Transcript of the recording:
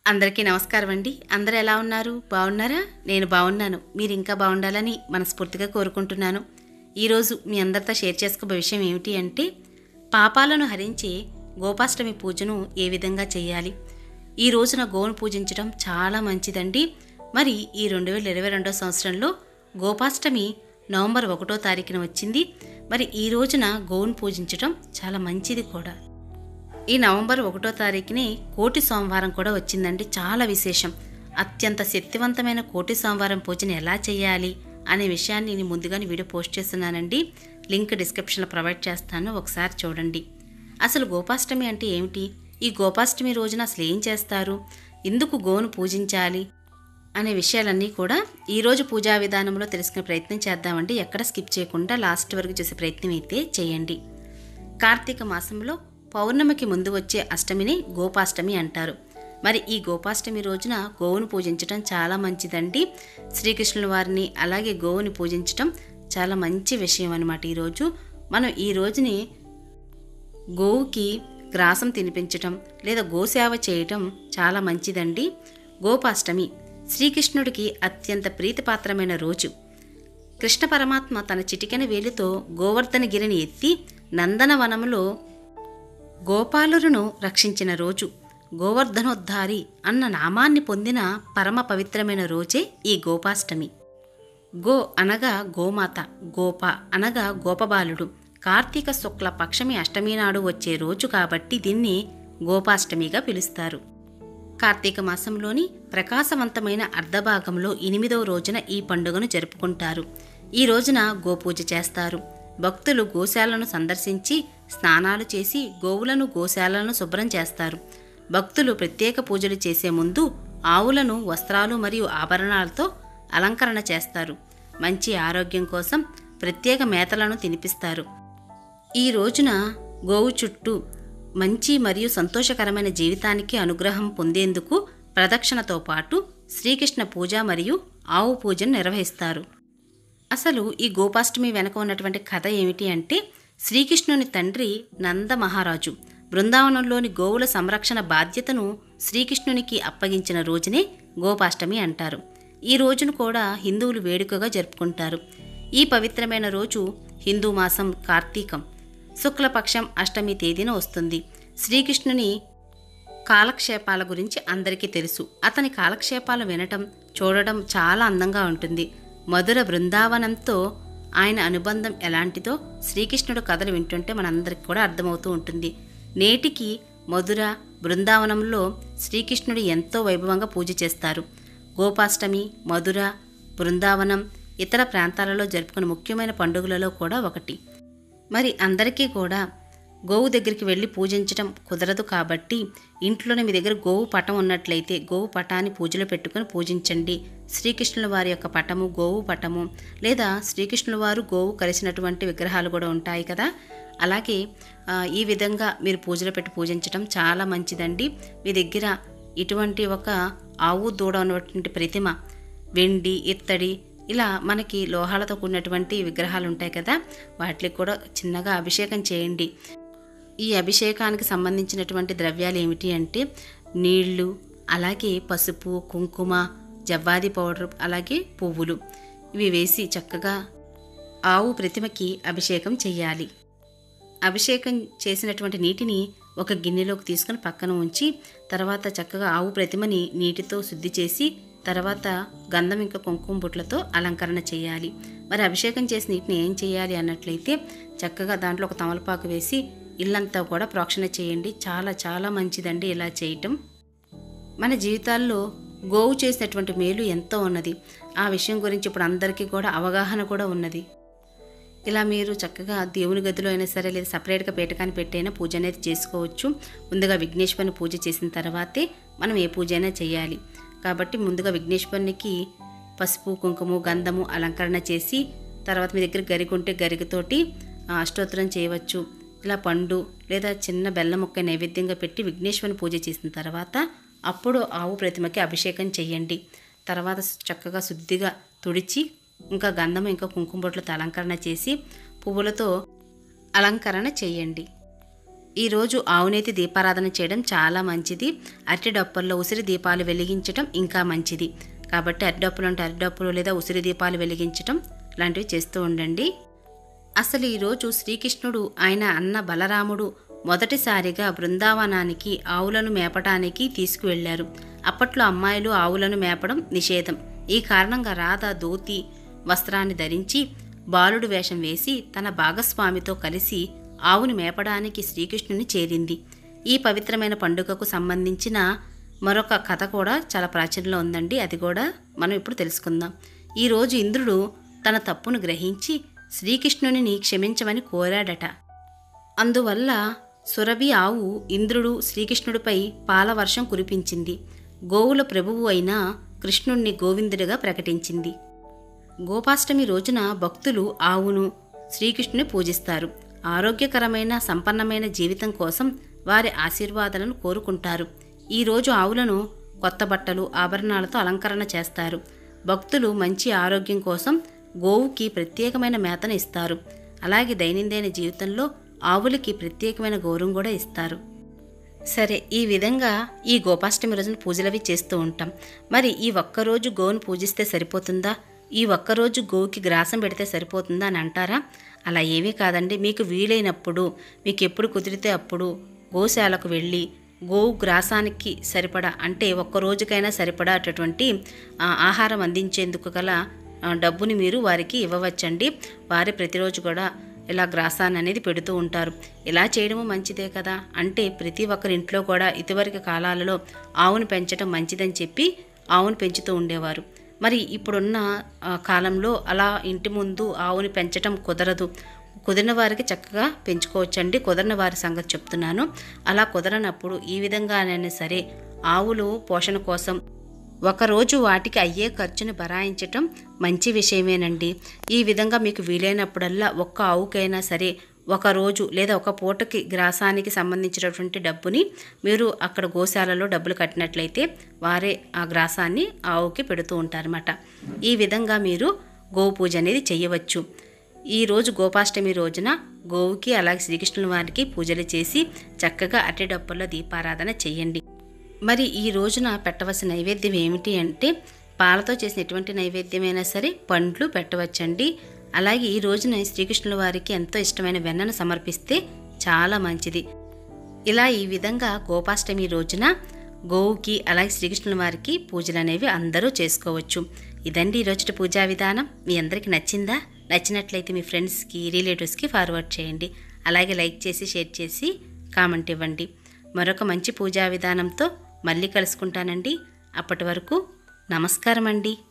అందరికీ నమస్కారం అండి అందరూ ఎలా ఉన్నారు బాగున్నారా నేను బాగున్నాను మీరు ఇంకా బాగుండాలని మనస్ఫూర్తిగా కోరుకుంటున్నాను ఈరోజు మీ అందరితో షేర్ చేసుకోబోయే విషయం ఏమిటి అంటే పాపాలను హరించే గోపాష్టమి పూజను ఏ విధంగా చేయాలి ఈ రోజున గోవును పూజించడం చాలా మంచిదండి మరి ఈ రెండు వేల ఇరవై రెండో సంవత్సరంలో గోపాష్టమి నవంబర్ ఒకటో తారీఖున వచ్చింది మరి ఈ రోజున గోవును పూజించడం చాలా మంచిది కూడా ఈ నవంబర్ ఒకటో తారీఖుని కోటి సోమవారం కూడా వచ్చిందండి చాలా విశేషం అత్యంత శక్తివంతమైన కోటి సోమవారం పూజను ఎలా చేయాలి అనే విషయాన్ని నేను ముందుగానే వీడియో పోస్ట్ చేస్తున్నానండి లింక్ డిస్క్రిప్షన్లో ప్రొవైడ్ చేస్తాను ఒకసారి చూడండి అసలు గోపాష్టమి అంటే ఏమిటి ఈ గోపాష్టమి రోజున అసలు ఏం చేస్తారు ఎందుకు గోవును పూజించాలి అనే విషయాలన్నీ కూడా ఈరోజు పూజా విధానంలో తెలుసుకునే ప్రయత్నం చేద్దామండి ఎక్కడ స్కిప్ చేయకుండా లాస్ట్ వరకు చేసే ప్రయత్నం అయితే చేయండి కార్తీక మాసంలో పౌర్ణమికి ముందు వచ్చే అష్టమిని గోపాష్టమి అంటారు మరి ఈ గోపాష్టమి రోజున గోవును పూజించడం చాలా మంచిదండి శ్రీకృష్ణుల వారిని అలాగే గోవుని పూజించడం చాలా మంచి విషయం అనమాట ఈరోజు మనం ఈ రోజుని గోవుకి గ్రాసం తినిపించటం లేదా గోసేవ చేయటం చాలా మంచిదండి గోపాష్టమి శ్రీకృష్ణుడికి అత్యంత ప్రీతిపాత్రమైన రోజు కృష్ణ పరమాత్మ తన చిటికెన వేలితో గోవర్ధన గిరిని ఎత్తి నందనవనములో గోపాలులను రక్షించిన రోజు గోవర్ధనోద్ధారి అన్న నామాన్ని పొందిన పరమ పవిత్రమైన రోజే ఈ గోపాష్టమి గో అనగా గోమాత గోప అనగా గోపబాలుడు కార్తీక శుక్ల పక్షమి అష్టమి నాడు వచ్చే రోజు కాబట్టి దీన్ని గోపాష్టమిగా పిలుస్తారు కార్తీక మాసంలోని ప్రకాశవంతమైన అర్ధభాగంలో ఎనిమిదవ రోజున ఈ పండుగను జరుపుకుంటారు ఈ రోజున గోపూజ చేస్తారు భక్తులు గోశాలను సందర్శించి స్నానాలు చేసి గోవులను గోశాలను శుభ్రం చేస్తారు భక్తులు ప్రత్యేక పూజలు చేసే ముందు ఆవులను వస్త్రాలు మరియు ఆభరణాలతో అలంకరణ చేస్తారు మంచి ఆరోగ్యం కోసం ప్రత్యేక మేతలను తినిపిస్తారు ఈ రోజున గోవు చుట్టూ మంచి మరియు సంతోషకరమైన జీవితానికి అనుగ్రహం పొందేందుకు ప్రదక్షిణతో పాటు శ్రీకృష్ణ పూజ మరియు ఆవు పూజను నిర్వహిస్తారు అసలు ఈ గోపాష్టమి వెనక ఉన్నటువంటి కథ ఏమిటి అంటే శ్రీకృష్ణుని తండ్రి నంద మహారాజు బృందావనంలోని గోవుల సంరక్షణ బాధ్యతను శ్రీకృష్ణునికి అప్పగించిన రోజునే గోపాష్టమి అంటారు ఈ రోజును కూడా హిందువులు వేడుకగా జరుపుకుంటారు ఈ పవిత్రమైన రోజు హిందూ మాసం కార్తీకం శుక్లపక్షం అష్టమి తేదీన వస్తుంది శ్రీకృష్ణుని కాలక్షేపాల గురించి అందరికీ తెలుసు అతని కాలక్షేపాలు వినటం చూడడం చాలా అందంగా ఉంటుంది మధుర బృందావనంతో ఆయన అనుబంధం ఎలాంటిదో శ్రీకృష్ణుడు కథలు వింటుంటే మనందరికి కూడా అర్థమవుతూ ఉంటుంది నేటికి మధుర బృందావనంలో శ్రీకృష్ణుడు ఎంతో వైభవంగా పూజ చేస్తారు గోపాష్టమి మధుర బృందావనం ఇతర ప్రాంతాలలో జరుపుకునే ముఖ్యమైన పండుగలలో కూడా ఒకటి మరి అందరికీ కూడా గోవు దగ్గరికి వెళ్ళి పూజించడం కుదరదు కాబట్టి ఇంట్లోనే మీ దగ్గర గోవు పటం ఉన్నట్లయితే గోవు పటాన్ని పూజలో పెట్టుకొని పూజించండి శ్రీకృష్ణుల వారి యొక్క పటము గోవు పటము లేదా శ్రీకృష్ణుల వారు గోవు కలిసినటువంటి విగ్రహాలు కూడా ఉంటాయి కదా అలాగే ఆ, ఈ విధంగా మీరు పూజలో పెట్టి పూజించడం చాలా మంచిదండి మీ దగ్గర ఇటువంటి ఒక ఆవు దూడ ఉన్నటువంటి ప్రతిమ వెండి ఇత్తడి ఇలా మనకి లోహాలతో కూడినటువంటి విగ్రహాలు ఉంటాయి కదా వాటికి కూడా చిన్నగా అభిషేకం చేయండి ఈ అభిషేకానికి సంబంధించినటువంటి ద్రవ్యాలు ఏమిటి అంటే నీళ్లు అలాగే పసుపు కుంకుమ జవ్వాది పౌడర్ అలాగే పువ్వులు ఇవి వేసి చక్కగా ఆవు ప్రతిమకి అభిషేకం చెయ్యాలి అభిషేకం చేసినటువంటి నీటిని ఒక గిన్నెలోకి తీసుకొని పక్కన ఉంచి తర్వాత చక్కగా ఆవు ప్రతిమని నీటితో శుద్ధి చేసి తర్వాత గంధం ఇంకా కుంకుమ బుట్లతో అలంకరణ చేయాలి మరి అభిషేకం చేసిన నీటిని ఏం చేయాలి అన్నట్లయితే చక్కగా దాంట్లో ఒక తమలపాకు వేసి ఇల్లంతా కూడా ప్రోక్షణ చేయండి చాలా చాలా మంచిదండి ఇలా చేయటం మన జీవితాల్లో గోవు చేసినటువంటి మేలు ఎంతో ఉన్నది ఆ విషయం గురించి ఇప్పుడు అందరికీ కూడా అవగాహన కూడా ఉన్నది ఇలా మీరు చక్కగా దేవుని గదిలో అయినా సరే లేదా సపరేట్గా పీటకాన్ని పెట్టైనా పూజ అనేది చేసుకోవచ్చు ముందుగా విఘ్నేశ్వరుని పూజ చేసిన తర్వాతే మనం ఏ పూజ అయినా చేయాలి కాబట్టి ముందుగా విఘ్నేశ్వరునికి పసుపు కుంకుమ గంధము అలంకరణ చేసి తర్వాత మీ దగ్గర గరిక ఉంటే గరికతోటి ఆ, అష్టోత్తరం చేయవచ్చు ఇలా పండు లేదా చిన్న బెల్లం ముక్క నైవేద్యంగా పెట్టి విఘ్నేశ్వరుని పూజ చేసిన తర్వాత అప్పుడు ఆవు ప్రతిమకి అభిషేకం చేయండి తర్వాత చక్కగా శుద్ధిగా తుడిచి ఇంకా గంధం ఇంకా కుంకుమ బొట్లతో అలంకరణ చేసి పువ్వులతో అలంకరణ చేయండి ఈరోజు ఆవునేతి దీపారాధన చేయడం చాలా మంచిది అరటి డప్పుల్లో ఉసిరి దీపాలు వెలిగించడం ఇంకా మంచిది కాబట్టి అరటి డప్పులు అంటే అరటి డప్పులు లేదా ఉసిరి దీపాలు వెలిగించడం లాంటివి చేస్తూ ఉండండి అసలు ఈరోజు శ్రీకృష్ణుడు ఆయన అన్న బలరాముడు మొదటిసారిగా బృందావనానికి ఆవులను మేపటానికి తీసుకువెళ్లారు అప్పట్లో అమ్మాయిలు ఆవులను మేపడం నిషేధం ఈ కారణంగా రాధ ధోతి వస్త్రాన్ని ధరించి బాలుడు వేషం వేసి తన భాగస్వామితో కలిసి ఆవుని మేపడానికి శ్రీకృష్ణుని చేరింది ఈ పవిత్రమైన పండుగకు సంబంధించిన మరొక కథ కూడా చాలా ప్రాచుర్యంలో ఉందండి అది కూడా మనం ఇప్పుడు తెలుసుకుందాం ఈరోజు ఇంద్రుడు తన తప్పును గ్రహించి శ్రీకృష్ణుని క్షమించమని కోరాడట అందువల్ల సురభి ఆవు ఇంద్రుడు శ్రీకృష్ణుడిపై పాలవర్షం కురిపించింది గోవుల ప్రభువు అయిన కృష్ణుణ్ణి గోవిందుడిగా ప్రకటించింది గోపాష్టమి రోజున భక్తులు ఆవును శ్రీకృష్ణుని పూజిస్తారు ఆరోగ్యకరమైన సంపన్నమైన జీవితం కోసం వారి ఆశీర్వాదాలను కోరుకుంటారు ఈ రోజు ఆవులను కొత్త బట్టలు ఆభరణాలతో అలంకరణ చేస్తారు భక్తులు మంచి ఆరోగ్యం కోసం గోవుకి ప్రత్యేకమైన మేతను ఇస్తారు అలాగే దైనందిన జీవితంలో ఆవులకి ప్రత్యేకమైన గౌరవం కూడా ఇస్తారు సరే ఈ విధంగా ఈ గోపాష్టమి రోజున పూజలవి చేస్తూ ఉంటాం మరి ఈ ఒక్కరోజు గోవును పూజిస్తే సరిపోతుందా ఈ ఒక్కరోజు గోవుకి గ్రాసం పెడితే సరిపోతుందా అని అంటారా అలా ఏమీ కాదండి మీకు వీలైనప్పుడు మీకు ఎప్పుడు కుదిరితే అప్పుడు గోశాలకు వెళ్ళి గోవు గ్రాసానికి సరిపడా అంటే ఒక్క రోజుకైనా సరిపడాటటువంటి ఆ, ఆహారం అందించేందుకు గల ఆ, డబ్బుని మీరు వారికి ఇవ్వవచ్చండి వారి ప్రతిరోజు కూడా ఇలా గ్రాసాన్ని అనేది పెడుతూ ఉంటారు ఇలా చేయడము మంచిదే కదా అంటే ప్రతి ఒక్కరి ఇంట్లో కూడా ఇదివరకు కాలాలలో ఆవును పెంచడం మంచిదని చెప్పి ఆవును పెంచుతూ ఉండేవారు మరి ఇప్పుడున్న ఆ, కాలంలో అలా ఇంటి ముందు ఆవుని పెంచడం కుదరదు కుదిరిన వారికి చక్కగా పెంచుకోవచ్చండి కుదరని వారి సంగతి చెప్తున్నాను అలా కుదరనప్పుడు ఈ విధంగానైనా సరే ఆవులు పోషణ కోసం ఒకరోజు వాటికి అయ్యే ఖర్చును భరాయించటం మంచి విషయమేనండి ఈ విధంగా మీకు వీలైనప్పుడల్లా ఒక్క ఆవుకైనా సరే ఒక రోజు లేదా ఒక పూటకి గ్రాసానికి సంబంధించినటువంటి డబ్బుని మీరు అక్కడ గోశాలలో డబ్బులు కట్టినట్లయితే వారే ఆ గ్రాసాన్ని ఆవుకి పెడుతూ ఉంటారన్నమాట ఈ విధంగా మీరు గోవు పూజ అనేది చేయవచ్చు ఈ రోజు గోపాష్టమి రోజున గోవుకి అలాగే శ్రీకృష్ణుల వారికి పూజలు చేసి చక్కగా అరటి డప్పుల్లో దీపారాధన చేయండి మరి ఈ రోజున పెట్టవలసిన నైవేద్యం ఏమిటి అంటే పాలతో చేసిన ఎటువంటి నైవేద్యమైనా సరే పండ్లు పెట్టవచ్చండి అలాగే ఈ రోజున శ్రీకృష్ణుల వారికి ఎంతో ఇష్టమైన వెన్నను సమర్పిస్తే చాలా మంచిది ఇలా ఈ విధంగా గోపాష్టమి రోజున గోవుకి అలాగే శ్రీకృష్ణుల వారికి పూజలు అనేవి అందరూ చేసుకోవచ్చు ఇదండి ఈరోజు పూజా విధానం మీ అందరికీ నచ్చిందా నచ్చినట్లయితే మీ ఫ్రెండ్స్కి రిలేటివ్స్కి ఫార్వర్డ్ చేయండి అలాగే లైక్ చేసి షేర్ చేసి కామెంట్ ఇవ్వండి మరొక మంచి పూజా విధానంతో మళ్ళీ కలుసుకుంటానండి అప్పటి వరకు నమస్కారం అండి